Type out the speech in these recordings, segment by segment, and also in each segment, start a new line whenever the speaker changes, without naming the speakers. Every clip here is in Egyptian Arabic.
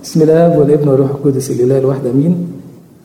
بسم الله والابن والروح القدس الاله الواحد امين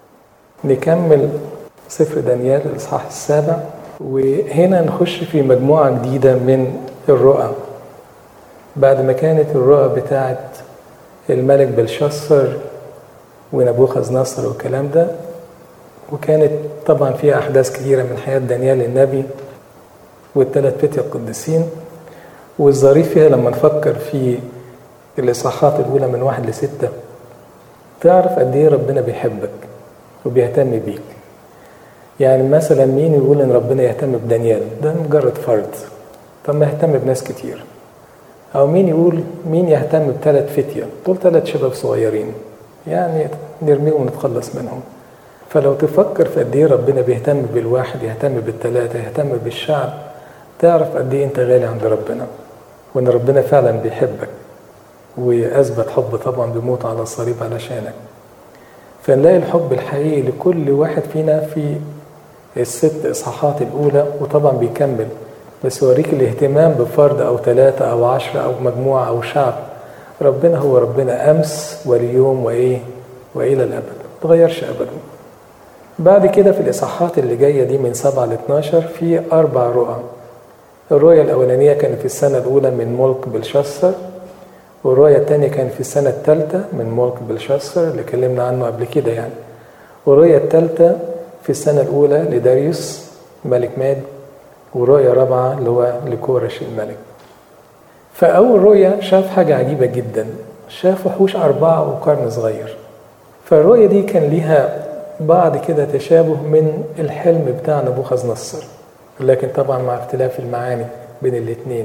نكمل سفر دانيال الاصحاح السابع وهنا نخش في مجموعه جديده من الرؤى بعد ما كانت الرؤى بتاعت الملك بلشسر ونبوخذ نصر والكلام ده وكانت طبعا فيها احداث كثيره من حياه دانيال النبي والثلاث فتية القديسين والظريف فيها لما نفكر في الإصحاحات الأولى من واحد لستة تعرف قد إيه ربنا بيحبك وبيهتم بيك يعني مثلا مين يقول إن ربنا يهتم بدانيال ده مجرد فرد طب ما يهتم بناس كتير أو مين يقول مين يهتم بثلاث فتية دول ثلاث شباب صغيرين يعني نرميهم ونتخلص منهم فلو تفكر في قد ايه ربنا بيهتم بالواحد يهتم بالثلاثه يهتم بالشعب تعرف قد ايه انت غالي عند ربنا وان ربنا فعلا بيحبك واثبت حب طبعا بيموت على الصليب علشانك فنلاقي الحب الحقيقي لكل واحد فينا في الست اصحاحات الاولى وطبعا بيكمل بس يوريك الاهتمام بفرد او ثلاثه او عشره او مجموعه او شعب ربنا هو ربنا امس واليوم وايه والى الابد ما تغيرش ابدا بعد كده في الإصحاحات اللي جاية دي من 7 ل 12 في أربع رؤى الرؤية الأولانية كانت في السنة الأولى من ملك بلشسر والرؤية الثانية كانت في السنة الثالثة من ملك بلشسر اللي اتكلمنا عنه قبل كده يعني والرؤية الثالثة في السنة الأولى لداريوس ملك ماد ورؤية رابعة اللي هو لكورش الملك فأول رؤية شاف حاجة عجيبة جدا شاف وحوش أربعة وقرن صغير فالرؤية دي كان ليها بعض كده تشابه من الحلم بتاع نبوخذ نصر لكن طبعا مع اختلاف المعاني بين الاثنين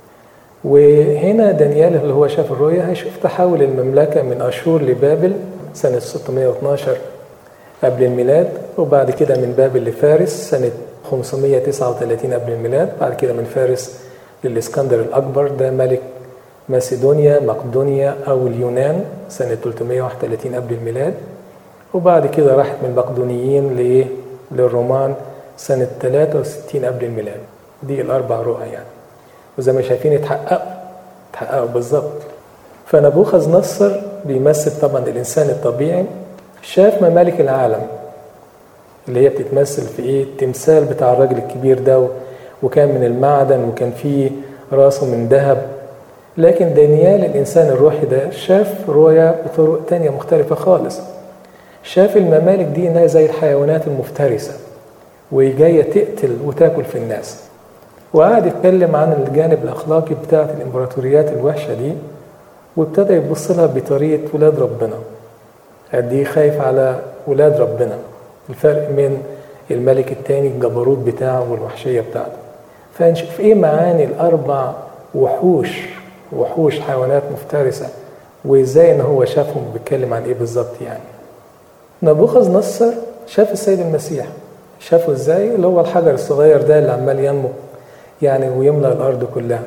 وهنا دانيال اللي هو شاف الرؤيا هيشوف تحول المملكة من أشور لبابل سنة 612 قبل الميلاد وبعد كده من بابل لفارس سنة 539 قبل الميلاد بعد كده من فارس للإسكندر الأكبر ده ملك ماسيدونيا مقدونيا أو اليونان سنة 331 قبل الميلاد وبعد كده راحت من المقدونيين لايه؟ للرومان سنة 63 قبل الميلاد دي الأربع رؤى يعني وزي ما شايفين اتحققوا اتحققوا بالظبط فنبوخذ نصر بيمثل طبعا الإنسان الطبيعي شاف ممالك العالم اللي هي بتتمثل في ايه؟ التمثال بتاع الراجل الكبير ده وكان من المعدن وكان فيه راسه من ذهب لكن دانيال الإنسان الروحي ده شاف رؤيا بطرق تانية مختلفة خالص شاف الممالك دي انها زي الحيوانات المفترسه وجايه تقتل وتاكل في الناس وقعد يتكلم عن الجانب الاخلاقي بتاعه الامبراطوريات الوحشه دي وابتدى يبص لها بطريقه ولاد ربنا قد ايه خايف على ولاد ربنا الفرق من الملك التاني الجبروت بتاعه والوحشيه بتاعته فنشوف ايه معاني الاربع وحوش وحوش حيوانات مفترسه وازاي ان هو شافهم بيتكلم عن ايه بالظبط يعني نبوخذ نصر شاف السيد المسيح شافه ازاي اللي هو الحجر الصغير ده اللي عمال ينمو يعني ويملأ الأرض كلها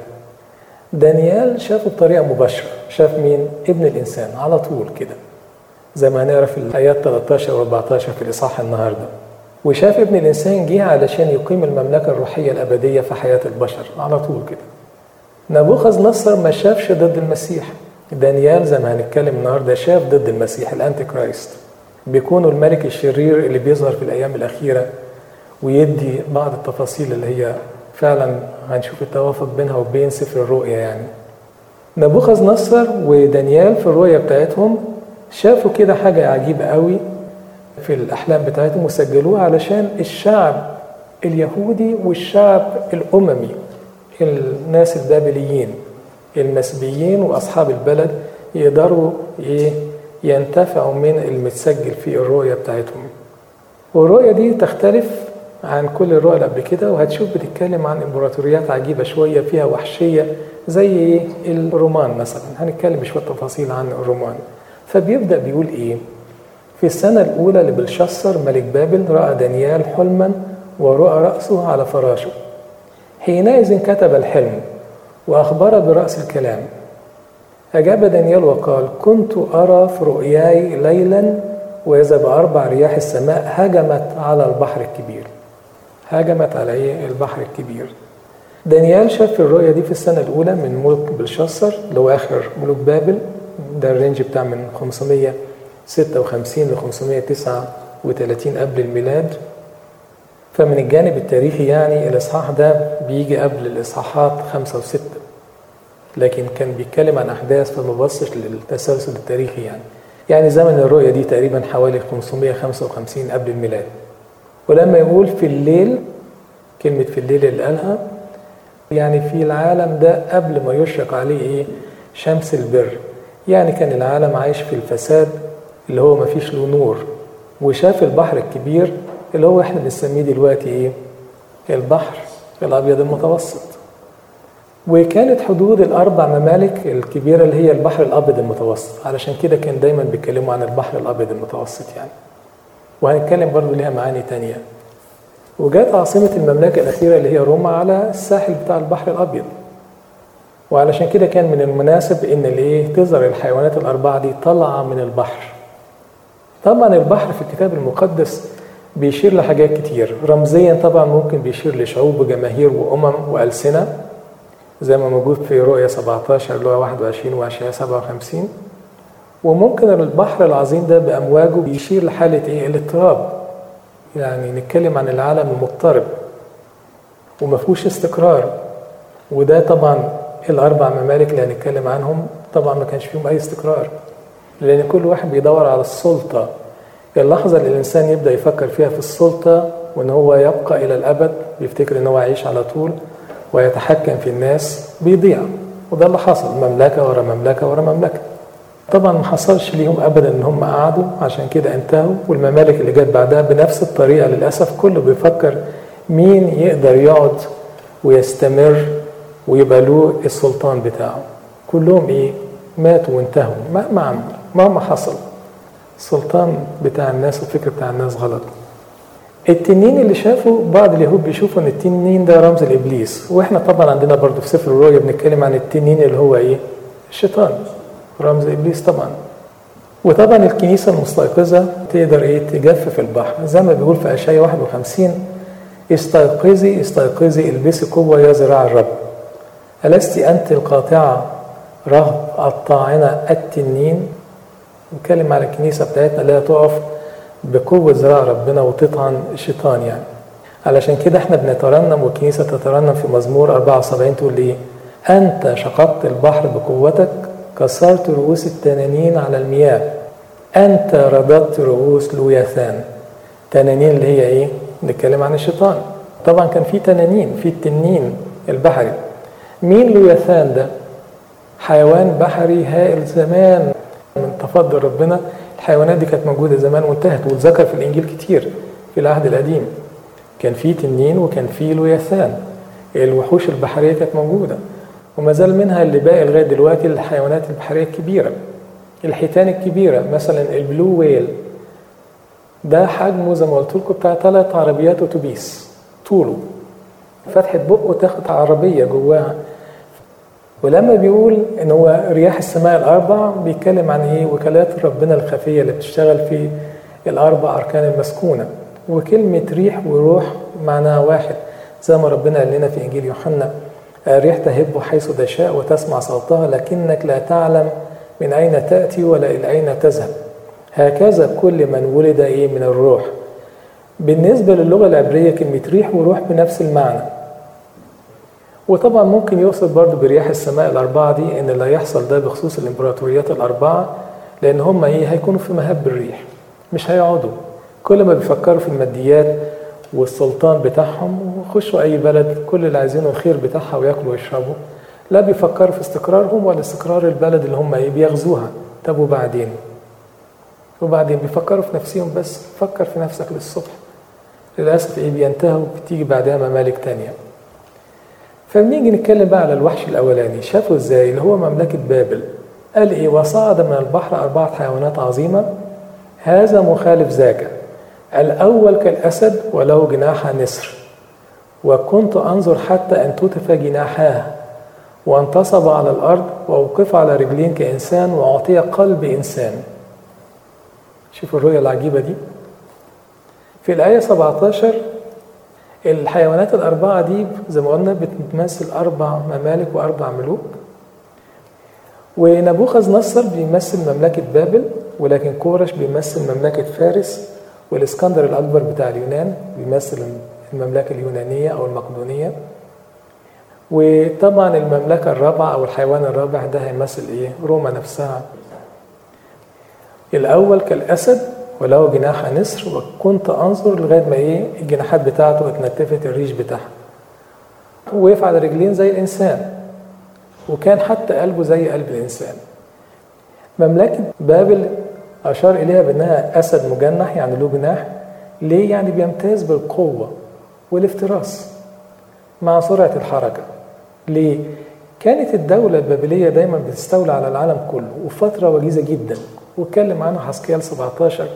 دانيال شافه بطريقة مباشرة شاف مين؟ ابن الإنسان على طول كده زي ما هنقرا في الآيات 13 و 14 في الإصحاح النهارده وشاف ابن الإنسان جه علشان يقيم المملكة الروحية الأبدية في حياة البشر على طول كده نبوخذ نصر ما شافش ضد المسيح دانيال زي ما هنتكلم النهارده شاف ضد المسيح الأنتي كرايست بيكون الملك الشرير اللي بيظهر في الأيام الأخيرة ويدي بعض التفاصيل اللي هي فعلا هنشوف التوافق بينها وبين سفر الرؤيا يعني نبوخذ نصر ودانيال في الرؤيا بتاعتهم شافوا كده حاجة عجيبة قوي في الأحلام بتاعتهم وسجلوها علشان الشعب اليهودي والشعب الأممي الناس البابليين المسبيين وأصحاب البلد يقدروا إيه ينتفعوا من المتسجل في الرؤية بتاعتهم والرؤية دي تختلف عن كل الرؤى اللي قبل كده وهتشوف بتتكلم عن امبراطوريات عجيبة شوية فيها وحشية زي الرومان مثلا هنتكلم شوية تفاصيل عن الرومان فبيبدأ بيقول إيه في السنة الأولى لبلشسر ملك بابل رأى دانيال حلما ورؤى رأسه على فراشه حينئذ كتب الحلم وأخبر برأس الكلام أجاب دانيال وقال كنت أرى في رؤياي ليلا وإذا بأربع رياح السماء هجمت على البحر الكبير هجمت على إيه البحر الكبير دانيال شاف في الرؤيا دي في السنة الأولى من ملك بلشسر اللي هو آخر ملوك بابل ده الرينج بتاع من 556 ل 539 قبل الميلاد فمن الجانب التاريخي يعني الإصحاح ده بيجي قبل الإصحاحات خمسة وستة لكن كان بيتكلم عن أحداث فما بصش للتسلسل التاريخي يعني يعني زمن الرؤية دي تقريبا حوالي 555 قبل الميلاد ولما يقول في الليل كلمة في الليل اللي قالها يعني في العالم ده قبل ما يشرق عليه إيه شمس البر يعني كان العالم عايش في الفساد اللي هو ما فيش له نور وشاف البحر الكبير اللي هو احنا بنسميه دلوقتي ايه البحر الابيض المتوسط وكانت حدود الاربع ممالك الكبيره اللي هي البحر الابيض المتوسط علشان كده كان دايما بيتكلموا عن البحر الابيض المتوسط يعني وهنتكلم برضو ليها معاني تانية وجات عاصمة المملكة الأخيرة اللي هي روما على الساحل بتاع البحر الأبيض وعلشان كده كان من المناسب إن الإيه تظهر الحيوانات الأربعة دي طالعة من البحر طبعا البحر في الكتاب المقدس بيشير لحاجات كتير رمزيا طبعا ممكن بيشير لشعوب وجماهير وأمم وألسنة زي ما موجود في رؤية 17 اللي هو 21 وأشعياء 57 وممكن البحر العظيم ده بأمواجه بيشير لحالة إيه الاضطراب يعني نتكلم عن العالم المضطرب وما فيهوش استقرار وده طبعا الأربع ممالك اللي هنتكلم عنهم طبعا ما كانش فيهم أي استقرار لأن كل واحد بيدور على السلطة اللحظة اللي الإنسان يبدأ يفكر فيها في السلطة وإن هو يبقى إلى الأبد بيفتكر إن هو يعيش على طول ويتحكم في الناس بيضيع وده اللي حصل مملكة ورا مملكة ورا مملكة طبعا ما حصلش ليهم ابدا ان هم قعدوا عشان كده انتهوا والممالك اللي جت بعدها بنفس الطريقه للاسف كله بيفكر مين يقدر يقعد ويستمر ويبقى له السلطان بتاعه كلهم ايه ماتوا وانتهوا مهما عمل مهما حصل السلطان بتاع الناس والفكر بتاع الناس غلط التنين اللي شافوا بعض اليهود بيشوفوا ان التنين ده رمز الابليس واحنا طبعا عندنا برضو في سفر الرؤيا بنتكلم عن التنين اللي هو ايه الشيطان رمز ابليس طبعا وطبعا الكنيسه المستيقظه تقدر ايه تجفف البحر زي ما بيقول في اشعياء 51 استيقظي استيقظي البسي قوه يا ذراع الرب ألست أنت القاطعة رهب الطاعنة التنين نتكلم على الكنيسة بتاعتنا اللي هي تقف بقوة ذراع ربنا وتطعن الشيطان يعني علشان كده احنا بنترنم والكنيسة تترنم في مزمور 74 تقول ايه أنت شققت البحر بقوتك كسرت رؤوس التنانين على المياه أنت رددت رؤوس لوياثان تنانين اللي هي إيه؟ نتكلم عن الشيطان طبعا كان في تنانين في التنين البحري مين لوياثان ده؟ حيوان بحري هائل زمان من تفضل ربنا الحيوانات دي كانت موجودة زمان وانتهت واتذكر في الإنجيل كتير في العهد القديم كان في تنين وكان في لوياثان الوحوش البحرية كانت موجودة وما زال منها اللي باقي لغايه دلوقتي الحيوانات البحريه الكبيره الحيتان الكبيره مثلا البلو ويل ده حجمه زي ما قلت لكم بتاع ثلاث عربيات اتوبيس طوله فتحه بقه تاخد عربيه جواها ولما بيقول ان هو رياح السماء الاربع بيتكلم عن ايه وكالات ربنا الخفيه اللي بتشتغل في الاربع اركان المسكونه وكلمه ريح وروح معناها واحد زي ما ربنا قال لنا في انجيل يوحنا الريح تهب حيث تشاء وتسمع صوتها لكنك لا تعلم من أين تأتي ولا إلى أين تذهب هكذا كل من ولد إيه من الروح بالنسبة للغة العبرية كلمة ريح وروح بنفس المعنى وطبعا ممكن يقصد برضو برياح السماء الأربعة دي إن اللي هيحصل ده بخصوص الإمبراطوريات الأربعة لأن هم إيه هيكونوا في مهب الريح مش هيقعدوا كل ما بيفكروا في الماديات والسلطان بتاعهم ويخشوا اي بلد كل اللي عايزينه الخير بتاعها وياكلوا ويشربوا لا بيفكروا في استقرارهم ولا استقرار البلد اللي هم ايه بيغزوها طب وبعدين وبعدين بيفكروا في نفسهم بس فكر في نفسك للصبح للاسف ايه بينتهوا بتيجي بعدها ممالك تانية فبنيجي نتكلم بقى على الوحش الاولاني شافه ازاي اللي هو مملكه بابل قال ايه وصعد من البحر اربعه حيوانات عظيمه هذا مخالف ذاك الأول كالأسد وله جناح نسر وكنت أنظر حتى أن تتف جناحاه وانتصب على الأرض وأوقف على رجلين كإنسان وأعطي قلب إنسان شوفوا الرؤية العجيبة دي في الآية 17 الحيوانات الأربعة دي زي ما قلنا بتمثل أربع ممالك وأربع ملوك ونبوخذ نصر بيمثل مملكة بابل ولكن كورش بيمثل مملكة فارس والإسكندر الأكبر بتاع اليونان بيمثل المملكة اليونانية أو المقدونية وطبعا المملكة الرابعة أو الحيوان الرابع ده هيمثل إيه؟ روما نفسها الأول كالأسد وله جناح نسر وكنت أنظر لغاية ما إيه الجناحات بتاعته اتنتفت الريش بتاعها وقف على رجلين زي الإنسان وكان حتى قلبه زي قلب الإنسان مملكة بابل أشار إليها بأنها أسد مجنح يعني له جناح ليه؟ يعني بيمتاز بالقوة والافتراس مع سرعة الحركة ليه؟ كانت الدولة البابلية دايما بتستولى على العالم كله وفترة وجيزة جدا واتكلم عنها حسكيال 17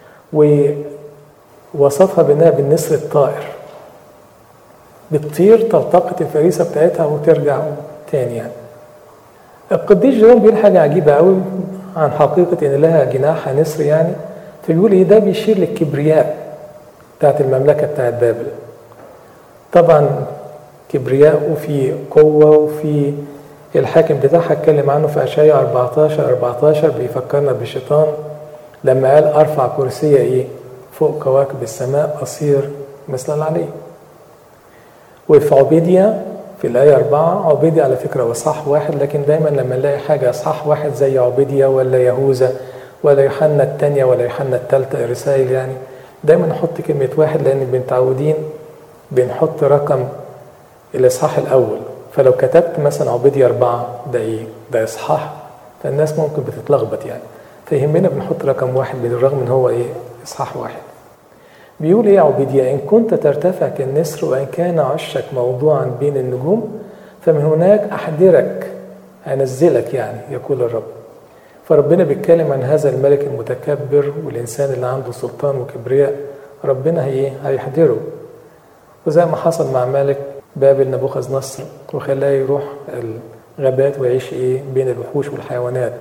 ووصفها بأنها بالنسر الطائر بتطير تلتقط الفريسة بتاعتها وترجع تاني يعني القديس جيروم بيقول حاجة عجيبة قوي عن حقيقة إن لها جناح نسر يعني فبيقول إيه ده بيشير للكبرياء بتاعت المملكة بتاعت بابل طبعا كبرياء وفي قوة وفي الحاكم بتاعها اتكلم عنه في أشعياء 14 14 بيفكرنا بالشيطان لما قال أرفع كرسي إيه فوق كواكب السماء أصير مثل العلي وفي عبيديا في الآية أربعة عبيديا على فكرة وصح واحد لكن دايما لما نلاقي حاجة صح واحد زي عبيديا ولا يهوذا ولا يوحنا الثانية ولا يوحنا الثالثة الرسائل يعني دايما نحط كلمة واحد لأن متعودين بنحط رقم الإصحاح الأول فلو كتبت مثلا عبيديا أربعة ده إيه؟ ده إصحاح فالناس ممكن بتتلخبط يعني فيهمنا بنحط رقم واحد بالرغم إن هو إيه؟ إصحاح واحد بيقول ايه عبيديا ان كنت ترتفع كالنسر وان كان عشك موضوعا بين النجوم فمن هناك احذرك انزلك يعني يقول الرب فربنا بيتكلم عن هذا الملك المتكبر والانسان اللي عنده سلطان وكبرياء ربنا هي هيحذره وزي ما حصل مع ملك بابل نبوخذ نصر وخلاه يروح الغابات ويعيش ايه بين الوحوش والحيوانات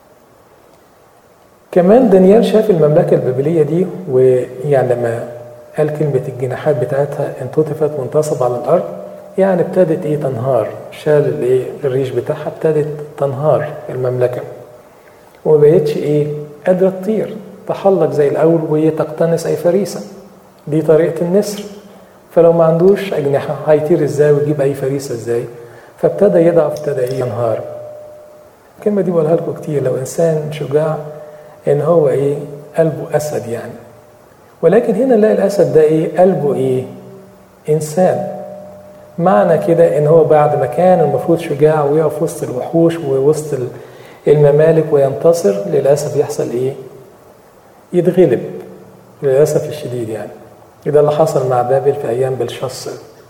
كمان دانيال شاف المملكة البابلية دي ويعني لما قال كلمة الجناحات بتاعتها انتطفت وانتصب على الأرض يعني ابتدت ايه تنهار شال الايه الريش بتاعها ابتدت تنهار المملكة وما بقتش ايه قادرة تطير تحلق زي الأول وهي تقتنص أي فريسة دي طريقة النسر فلو ما عندوش أجنحة هيطير ازاي ويجيب أي فريسة ازاي فابتدى يضعف ابتدى ايه ينهار الكلمة دي بقولها لكم كتير لو إنسان شجاع ان هو ايه قلبه اسد يعني ولكن هنا نلاقي الاسد ده ايه قلبه ايه انسان معنى كده ان هو بعد ما كان المفروض شجاع ويقف وسط الوحوش ووسط الممالك وينتصر للاسف يحصل ايه يتغلب للاسف الشديد يعني ده اللي حصل مع بابل في ايام بلشصر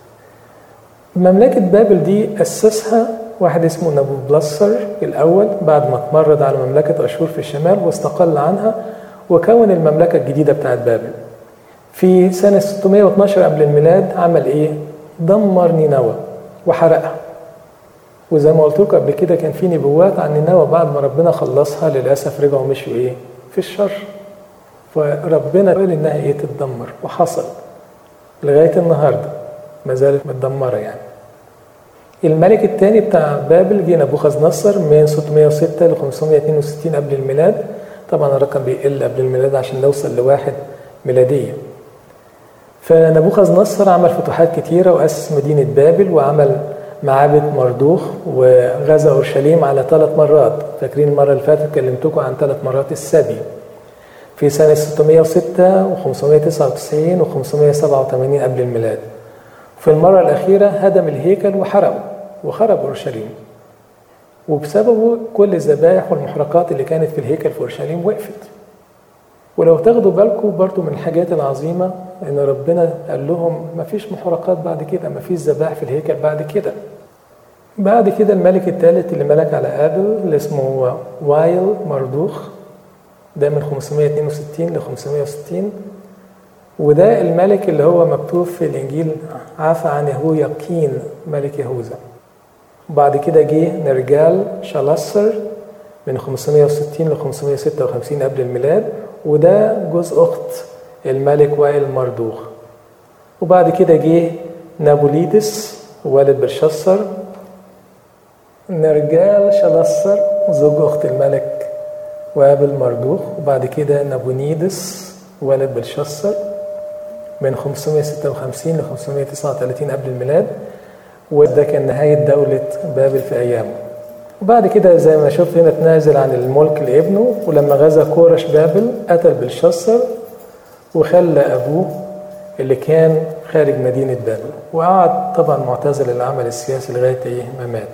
مملكة بابل دي أسسها واحد اسمه نبو بلسر الأول بعد ما اتمرد على مملكة أشور في الشمال واستقل عنها وكون المملكة الجديدة بتاعت بابل في سنة 612 قبل الميلاد عمل إيه؟ دمر نينوى وحرقها وزي ما قلت لكم قبل كده كان في نبوات عن نينوى بعد ما ربنا خلصها للأسف رجعوا مشوا إيه؟ في الشر فربنا قال إنها إيه تتدمر وحصل لغاية النهاردة ما زالت متدمرة يعني الملك الثاني بتاع بابل جه نبوخذ نصر من 606 ل 562 قبل الميلاد طبعا الرقم بيقل قبل الميلاد عشان نوصل لواحد ميلادية فنبوخذ نصر عمل فتوحات كتيرة وأسس مدينة بابل وعمل معابد مردوخ وغزا أورشليم على ثلاث مرات فاكرين المرة اللي فاتت كلمتكم عن ثلاث مرات السبي في سنة 606 و599 و587 قبل الميلاد في المرة الأخيرة هدم الهيكل وحرقه وخرب أورشليم وبسببه كل الذبائح والمحرقات اللي كانت في الهيكل في أورشليم وقفت ولو تاخدوا بالكم برضو من الحاجات العظيمة إن ربنا قال لهم ما فيش محرقات بعد كده ما فيش ذبائح في الهيكل بعد كده بعد كده الملك الثالث اللي ملك على آبل اللي اسمه وايل مردوخ ده من 562 ل 560 وده الملك اللي هو مكتوب في الانجيل عفى عن يهوياقين ملك يهوذا وبعد كده جه نرجال شلسر من 560 ل 556 قبل الميلاد وده جوز اخت الملك وائل مردوخ وبعد كده جه نابوليدس والد بلشسر نرجال شلسر زوج أخت الملك وابل مردوخ وبعد كده نابونيدس ولد بلشسر من 556 ل 539 قبل الميلاد وده كان نهاية دولة بابل في أيامه وبعد كده زي ما شفت هنا تنازل عن الملك لابنه ولما غزا كورش بابل قتل بلشسر وخلى أبوه اللي كان خارج مدينة بابل وقعد طبعا معتزل العمل السياسي لغاية إيه ما مات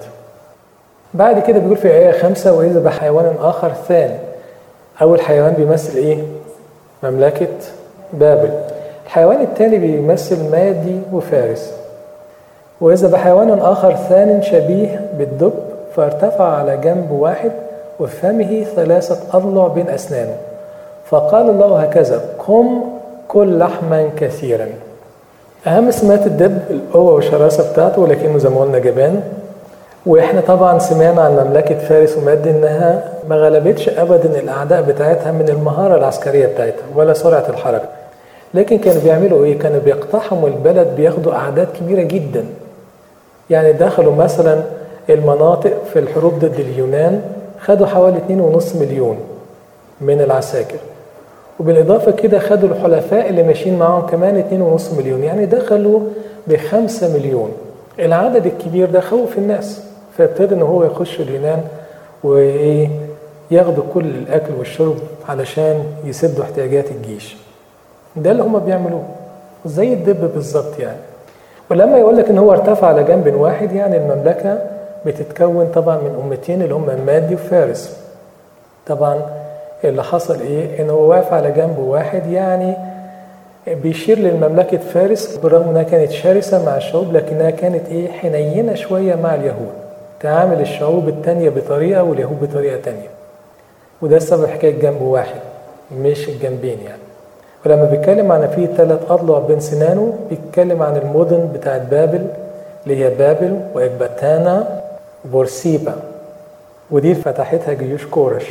بعد كده بيقول في آية خمسة وإذا بحيوان آخر ثاني أول حيوان بيمثل إيه؟ مملكة بابل الحيوان الثاني بيمثل مادي وفارس وإذا بحيوان آخر ثان شبيه بالدب فارتفع على جنب واحد وفمه ثلاثة أضلع بين أسنانه فقال الله هكذا قم كل لحما كثيرا أهم سمات الدب القوة والشراسة بتاعته ولكنه زي ما قلنا جبان واحنا طبعا سمعنا عن مملكة فارس ومادي انها ما غلبتش ابدا الاعداء بتاعتها من المهارة العسكرية بتاعتها ولا سرعة الحركة لكن كانوا بيعملوا ايه كانوا بيقتحموا البلد بياخدوا اعداد كبيرة جدا يعني دخلوا مثلا المناطق في الحروب ضد اليونان خدوا حوالي 2.5 مليون من العساكر وبالإضافة كده خدوا الحلفاء اللي ماشيين معاهم كمان 2.5 مليون يعني دخلوا بخمسة مليون العدد الكبير ده خوف الناس فابتدى ان هو يخش اليونان وايه ياخدوا كل الاكل والشرب علشان يسدوا احتياجات الجيش ده اللي هم بيعملوه زي الدب بالظبط يعني ولما يقول لك ان هو ارتفع على جنب واحد يعني المملكه بتتكون طبعا من امتين اللي هم مادي وفارس طبعا اللي حصل ايه ان هو واقف على جنب واحد يعني بيشير للمملكة فارس بالرغم انها كانت شرسة مع الشعوب لكنها كانت ايه حنينة شوية مع اليهود تعامل الشعوب التانية بطريقة واليهود بطريقة تانية وده السبب حكاية جنب واحد مش الجنبين يعني ولما بيتكلم عن فيه ثلاث أضلع بين سنانه بيتكلم عن المدن بتاعت بابل اللي هي بابل وإكباتانا وبورسيبا ودي فتحتها جيوش كورش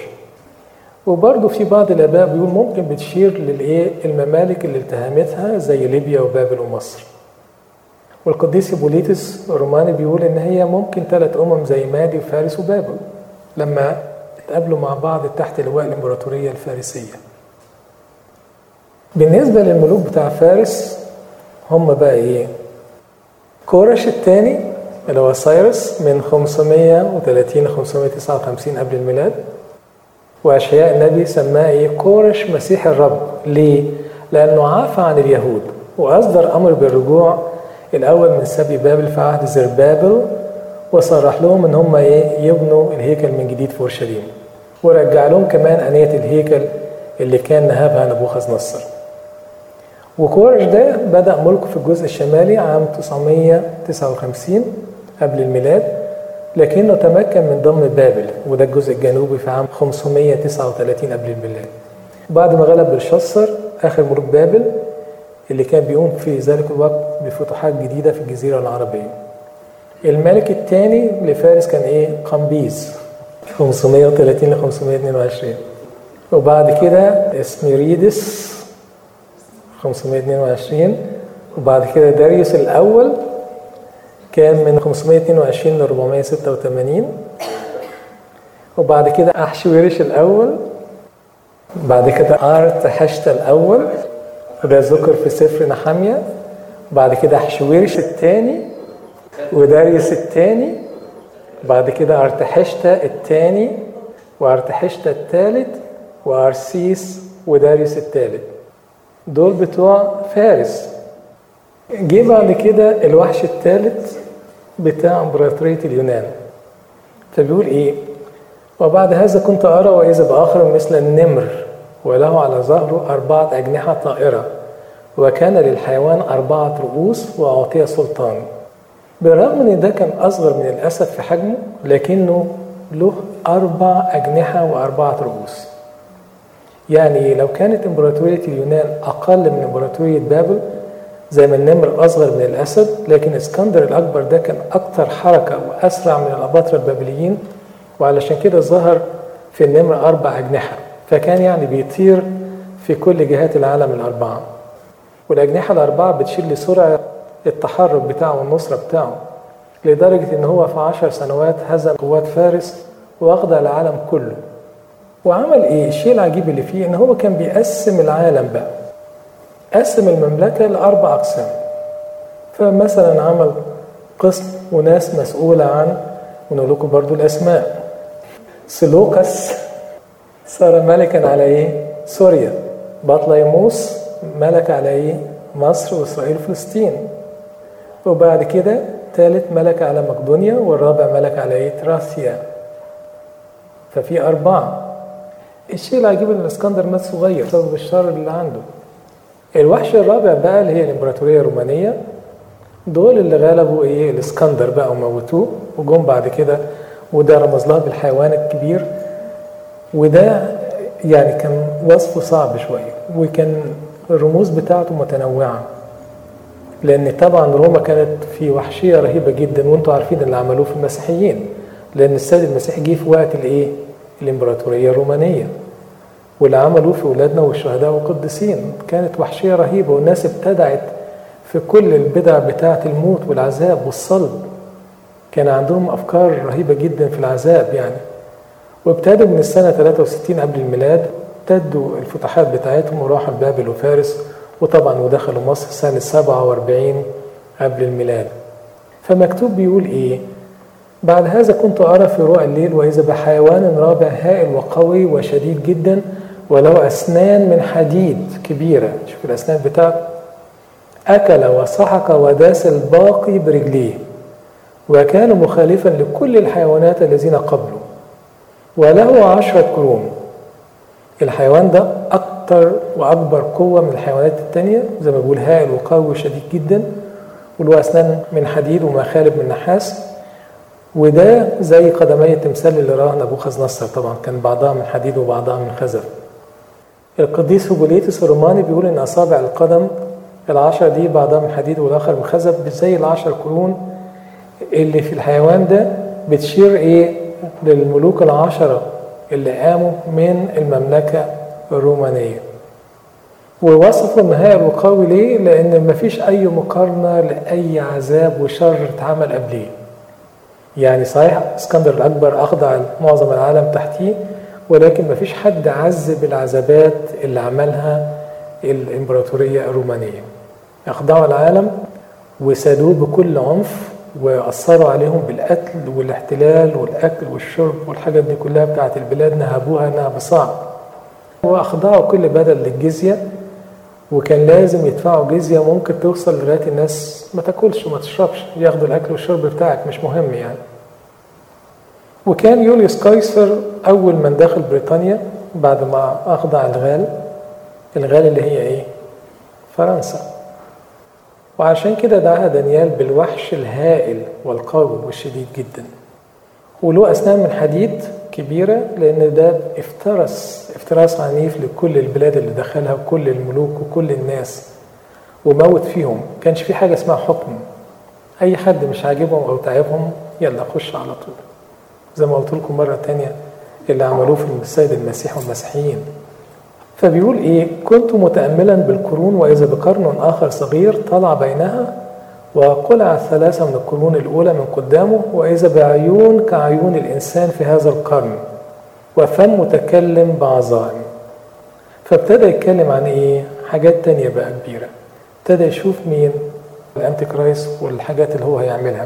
وبرضه في بعض الآباء بيقول ممكن بتشير للإيه الممالك اللي التهمتها زي ليبيا وبابل ومصر والقديس بوليتس الروماني بيقول إن هي ممكن ثلاث أمم زي مادي وفارس وبابل لما اتقابلوا مع بعض تحت لواء الإمبراطورية الفارسية بالنسبة للملوك بتاع فارس هم بقى إيه كورش الثاني اللي هو سايرس من 530 ل 559 قبل الميلاد وأشعياء النبي سماه إيه؟ كورش مسيح الرب، ليه؟ لأنه عافى عن اليهود وأصدر أمر بالرجوع الأول من سبي بابل في عهد زربابل وصرح لهم إن هم إيه؟ يبنوا الهيكل من جديد في أورشليم. ورجع لهم كمان أنية الهيكل اللي كان نهبها نبوخذ نصر. وكورش ده بدأ ملكه في الجزء الشمالي عام 959 قبل الميلاد لكنه تمكن من ضم بابل وده الجزء الجنوبي في عام 539 قبل الميلاد بعد ما غلب بلشسر آخر ملوك بابل اللي كان بيقوم في ذلك الوقت بفتوحات جديدة في الجزيرة العربية الملك الثاني لفارس كان ايه قمبيز 530 ل 522 وبعد كده اسميريدس 522 وبعد كده داريوس الأول كان من 522 ل 486 وبعد كده أحشويرش الأول بعد كده أرتحشتا الأول وده ذكر في سفر نحمية بعد كده أحشويرش الثاني وداريوس الثاني بعد كده أرتحشتا الثاني وأرتحشتا الثالث وأرسيس وداريوس الثالث دول بتوع فارس جه بعد كده الوحش الثالث بتاع امبراطورية اليونان فبيقول ايه وبعد هذا كنت أرى وإذا بآخر مثل النمر وله على ظهره أربعة أجنحة طائرة وكان للحيوان أربعة رؤوس وأعطي سلطان بالرغم ان ده كان اصغر من الاسد في حجمه لكنه له اربع اجنحه واربعه رؤوس يعني لو كانت امبراطوريه اليونان اقل من امبراطوريه بابل زي ما النمر اصغر من الاسد لكن اسكندر الاكبر ده كان اكثر حركه واسرع من الاباطره البابليين وعلشان كده ظهر في النمر اربع اجنحه فكان يعني بيطير في كل جهات العالم الاربعه والاجنحه الاربعه بتشير لسرعه التحرك بتاعه والنصرة بتاعه لدرجة إن هو في عشر سنوات هزم قوات فارس واخضع العالم كله وعمل ايه الشيء العجيب اللي فيه ان هو كان بيقسم العالم بقى قسم المملكة لأربع أقسام فمثلا عمل قسم وناس مسؤولة عن ونقول لكم برضو الأسماء سلوكس صار ملكا على ايه؟ سوريا بطليموس ملك على ايه؟ مصر واسرائيل وفلسطين وبعد كده ثالث ملك على مقدونيا والرابع ملك على ايه؟ تراثيا ففي أربعة الشيء العجيب ان الاسكندر مات صغير بسبب الشر اللي عنده الوحش الرابع بقى اللي هي الامبراطوريه الرومانيه دول اللي غلبوا ايه الاسكندر بقى وموتوه وجم بعد كده وده رمز لها بالحيوان الكبير وده يعني كان وصفه صعب شويه وكان الرموز بتاعته متنوعه لان طبعا روما كانت في وحشيه رهيبه جدا وانتم عارفين اللي عملوه في المسيحيين لان السيد المسيح جه في وقت الايه الامبراطوريه الرومانيه واللي عملوه في اولادنا والشهداء والقديسين كانت وحشيه رهيبه والناس ابتدعت في كل البدع بتاعه الموت والعذاب والصلب كان عندهم افكار رهيبه جدا في العذاب يعني وابتدوا من السنه 63 قبل الميلاد ابتدوا الفتوحات بتاعتهم وراحوا لبابل وفارس وطبعا ودخلوا مصر سنه 47 قبل الميلاد فمكتوب بيقول ايه بعد هذا كنت أرى في رؤى الليل وإذا بحيوان رابع هائل وقوي وشديد جدا وله أسنان من حديد كبيرة شوف الأسنان بتاعته أكل وسحق وداس الباقي برجليه وكان مخالفا لكل الحيوانات الذين قبله وله عشرة قرون الحيوان ده أكتر وأكبر قوة من الحيوانات التانية زي ما بقول هائل وقوي وشديد جدا وله أسنان من حديد ومخالب من نحاس وده زي قدمي التمثال اللي راه نبوخذ نصر طبعا كان بعضها من حديد وبعضها من خزف القديس هوبوليتس الروماني بيقول ان اصابع القدم العشرة دي بعضها من حديد والاخر من خزف زي العشر قرون اللي في الحيوان ده بتشير ايه للملوك العشرة اللي قاموا من المملكة الرومانية ووصفوا النهاية وقوي ليه؟ لأن مفيش أي مقارنة لأي عذاب وشر اتعمل قبليه. يعني صحيح اسكندر الأكبر أخضع معظم العالم تحتيه ولكن مفيش حد عذب العذابات اللي عملها الإمبراطورية الرومانية. أخضعوا العالم وسادوه بكل عنف وأثروا عليهم بالقتل والاحتلال والأكل والشرب والحاجات دي كلها بتاعت البلاد نهبوها نهب صعب. وأخضعوا كل بدل للجزية وكان لازم يدفعوا جزية ممكن توصل لغاية الناس ما تاكلش وما تشربش ياخدوا الأكل والشرب بتاعك مش مهم يعني وكان يوليوس قيصر أول من دخل بريطانيا بعد ما أخضع الغال الغال اللي هي إيه؟ فرنسا وعشان كده دعاها دانيال بالوحش الهائل والقوي والشديد جدا وله أسنان من حديد كبيرة لأن ده افترس افتراس عنيف لكل البلاد اللي دخلها وكل الملوك وكل الناس وموت فيهم كانش في حاجة اسمها حكم أي حد مش عاجبهم أو تعبهم يلا خش على طول زي ما قلت لكم مرة تانية اللي عملوه في السيد المسيح والمسيحيين فبيقول إيه كنت متأملا بالقرون وإذا بقرن آخر صغير طلع بينها وقلع ثلاثة من القرون الأولى من قدامه وإذا بعيون كعيون الإنسان في هذا القرن وفم متكلم بعظائم فابتدى يتكلم عن إيه؟ حاجات تانية بقى كبيرة ابتدى يشوف مين الأنتي كرايست والحاجات اللي هو هيعملها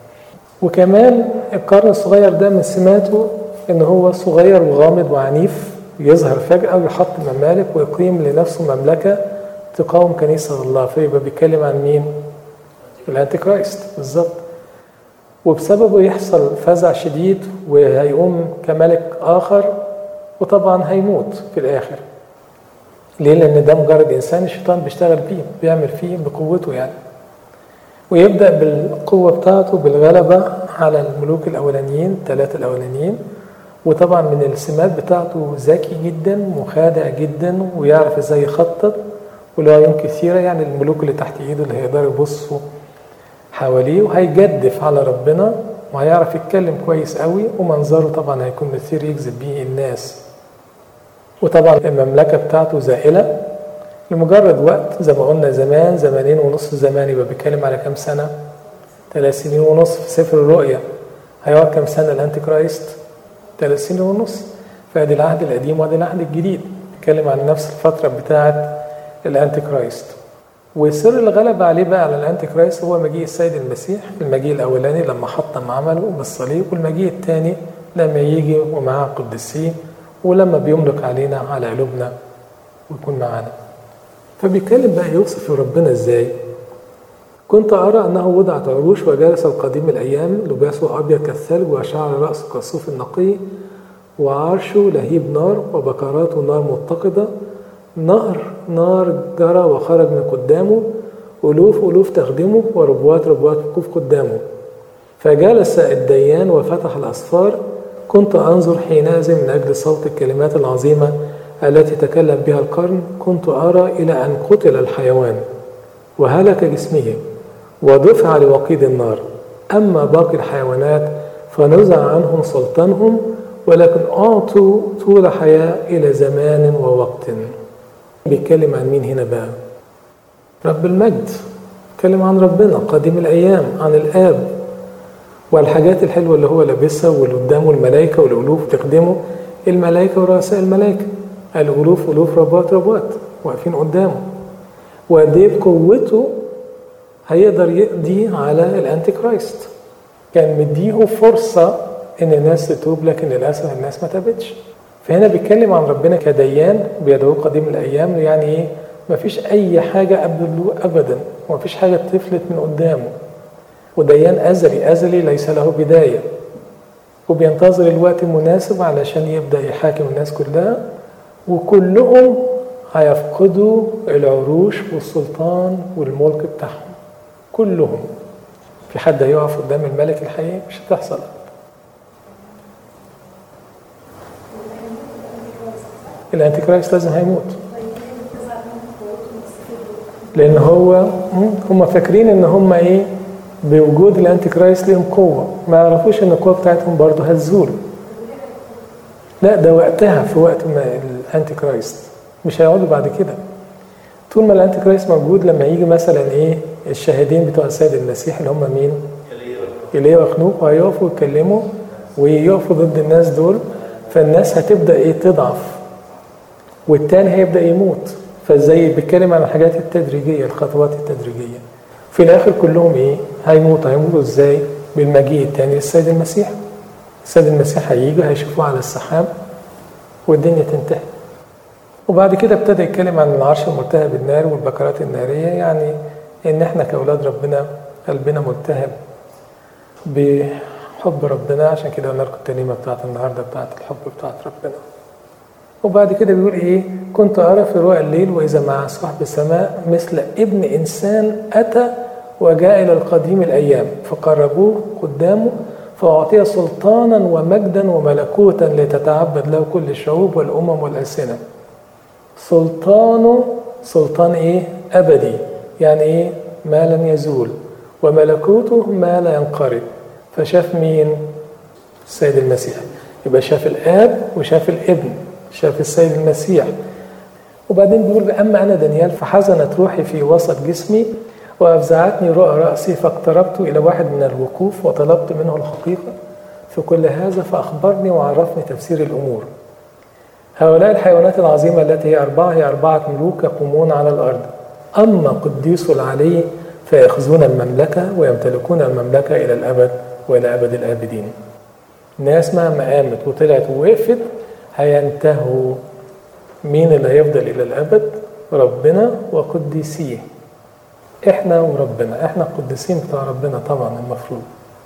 وكمان القرن الصغير ده من سماته إن هو صغير وغامض وعنيف يظهر فجأة ويحط ممالك ويقيم لنفسه مملكة تقاوم كنيسة الله فيبقى بيتكلم عن مين؟ الانتي كرايست بالظبط وبسببه يحصل فزع شديد وهيقوم كملك اخر وطبعا هيموت في الاخر ليه لان ده مجرد انسان الشيطان بيشتغل بيه بيعمل فيه بقوته يعني ويبدا بالقوه بتاعته بالغلبه على الملوك الاولانيين الثلاثه الاولانيين وطبعا من السمات بتاعته ذكي جدا مخادع جدا ويعرف ازاي يخطط وله عيون كثيره يعني الملوك اللي تحت ايده اللي هيقدروا يبصوا حواليه وهيجدف على ربنا وهيعرف يتكلم كويس قوي ومنظره طبعا هيكون مثير يجذب بيه الناس وطبعا المملكة بتاعته زائلة لمجرد وقت زي ما قلنا زمان زمانين ونص زمان يبقى بيتكلم على كام سنة ثلاث سنين ونص في سفر الرؤيا هيقعد كام سنة الأنتي كرايست ثلاث سنين ونص فادي العهد القديم وادي العهد الجديد بيتكلم عن نفس الفتره بتاعه الانتي كرايست وسر الغلبة عليه بقى على الانتي كرايست هو مجيء السيد المسيح المجيء الاولاني لما حطم عمله بالصليب والمجيء الثاني لما يجي ومعاه قديسين ولما بيملك علينا على قلوبنا ويكون معانا فبيتكلم بقى يوصف ربنا ازاي كنت أرى أنه وضعت عروش وجلس القديم الأيام لباسه أبيض كالثلج وشعر رأسه كالصوف النقي وعرشه لهيب نار وبكراته نار متقدة نهر نار جرى وخرج من قدامه ألوف ألوف تخدمه وربوات ربوات وقوف قدامه فجلس الديان وفتح الأسفار كنت أنظر حينئذ من أجل صوت الكلمات العظيمة التي تكلم بها القرن كنت أرى إلى أن قتل الحيوان وهلك جسمه ودفع لوقيد النار أما باقي الحيوانات فنزع عنهم سلطانهم ولكن أعطوا طول حياة إلى زمان ووقت بيتكلم عن مين هنا بقى رب المجد بيتكلم عن ربنا قديم الأيام عن الآب والحاجات الحلوة اللي هو لابسها واللي قدامه الملائكة والألوف تخدمه الملائكة ورؤساء الملائكة الألوف ألوف ربوات ربوات واقفين قدامه وقد بقوته هيقدر يقضي على الانتي كرايست كان مديه فرصة ان الناس تتوب لكن للاسف الناس ما تابتش فهنا بيتكلم عن ربنا كديان بيدعوه قديم الايام يعني ايه مفيش اي حاجة قبله ابدا ومفيش حاجة تفلت من قدامه وديان ازلي ازلي ليس له بداية وبينتظر الوقت المناسب علشان يبدأ يحاكم الناس كلها وكلهم هيفقدوا العروش والسلطان والملك بتاعهم كلهم في حد هيقف قدام الملك الحقيقي مش هتحصل الانتي كرايست لازم هيموت لان هو هم فاكرين ان هم ايه بوجود الانتي كرايست ليهم قوه ما يعرفوش ان القوه بتاعتهم برضه هتزول لا ده وقتها في وقت ما الانتي كرايست مش هيقعدوا بعد كده طول ما الانتي كرايست موجود لما يجي مثلا ايه الشاهدين بتوع السيد المسيح اللي هم مين؟ ايليا وخنوق وهيقفوا يتكلموا ويقفوا ضد الناس دول فالناس هتبدا ايه تضعف والتاني هيبدا يموت فازاي بيتكلم عن الحاجات التدريجيه الخطوات التدريجيه في الاخر كلهم ايه؟ هيموتوا هيموتوا ازاي؟ بالمجيء التاني للسيد المسيح السيد المسيح هيجي هيشوفوه على السحاب والدنيا تنتهي وبعد كده ابتدى يتكلم عن العرش الملتهب بالنار والبكرات النارية يعني إن إحنا كأولاد ربنا قلبنا ملتهب بحب ربنا عشان كده قلنا لكم الترنيمة بتاعت النهاردة بتاعت الحب بتاعت ربنا وبعد كده بيقول إيه كنت أرى في رؤى الليل وإذا مع صاحب السماء مثل ابن إنسان أتى وجاء إلى القديم الأيام فقربوه قدامه فأعطي سلطانا ومجدا وملكوتا لتتعبد له كل الشعوب والأمم والألسنة سلطانه سلطان ايه ابدي يعني ايه ما لن يزول وملكوته ما لا ينقرض فشاف مين السيد المسيح يبقى شاف الاب وشاف الابن شاف السيد المسيح وبعدين بيقول اما انا دانيال فحزنت روحي في وسط جسمي وافزعتني رؤى راسي فاقتربت الى واحد من الوقوف وطلبت منه الحقيقه في كل هذا فاخبرني وعرفني تفسير الامور هؤلاء الحيوانات العظيمة التي هي أربعة هي أربعة ملوك يقومون على الأرض أما قديس العلي فيأخذون المملكة ويمتلكون المملكة إلى الأبد وإلى أبد الآبدين ناس مهما قامت وطلعت ووقفت هينتهوا مين اللي هيفضل إلى الأبد ربنا وقديسيه إحنا وربنا إحنا القديسين بتاع ربنا طبعا المفروض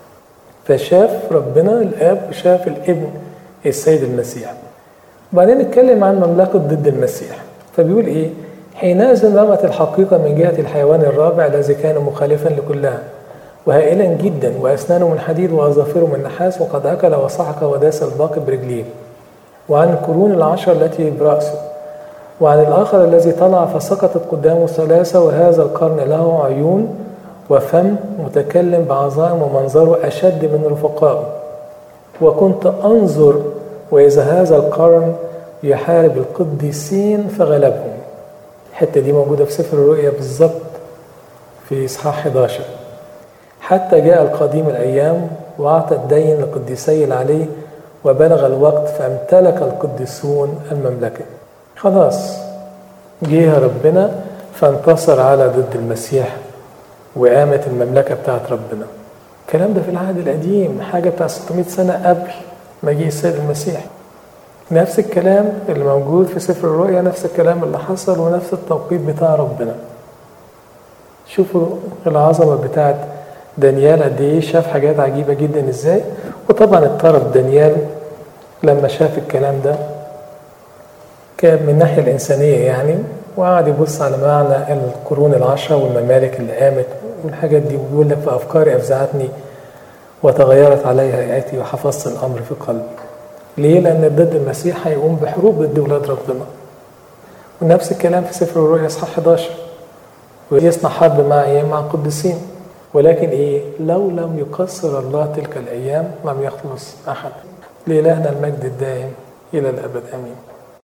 فشاف ربنا الآب وشاف الابن السيد المسيح وبعدين نتكلم عن مملكة ضد المسيح فبيقول إيه حينئذ رمت الحقيقة من جهة الحيوان الرابع الذي كان مخالفا لكلها وهائلا جدا وأسنانه من حديد وأظافره من نحاس وقد أكل وصحك وداس الباقي برجليه وعن القرون العشر التي برأسه وعن الآخر الذي طلع فسقطت قدامه ثلاثة وهذا القرن له عيون وفم متكلم بعظائم ومنظره أشد من رفقائه وكنت أنظر وإذا هذا القرن يحارب القديسين فغلبهم الحتة دي موجودة في سفر الرؤيا بالظبط في إصحاح 11 حتى جاء القديم الأيام وأعطى الدين لقديسي العلي وبلغ الوقت فامتلك القديسون المملكة خلاص جه ربنا فانتصر على ضد المسيح وقامت المملكة بتاعت ربنا الكلام ده في العهد القديم حاجة بتاع 600 سنة قبل مجيء السيد المسيح نفس الكلام اللي موجود في سفر الرؤيا نفس الكلام اللي حصل ونفس التوقيت بتاع ربنا شوفوا العظمة بتاعت دانيال قد ايه شاف حاجات عجيبة جدا ازاي وطبعا اضطرب دانيال لما شاف الكلام ده كان من الناحية الإنسانية يعني وقعد يبص على معنى القرون العشرة والممالك اللي قامت والحاجات دي ويقول لك فأفكاري أفزعتني وتغيرت عليها هيئتي وحفظت الأمر في قلبي ليه؟ لأن ضد المسيح هيقوم بحروب ضد ولاد ربنا ونفس الكلام في سفر الرؤيا اصحاح 11 ويصنع حرب مع ايه؟ مع القديسين ولكن ايه؟ لو لم يقصر الله تلك الايام لم يخلص احد لإلهنا المجد الدائم الى الابد امين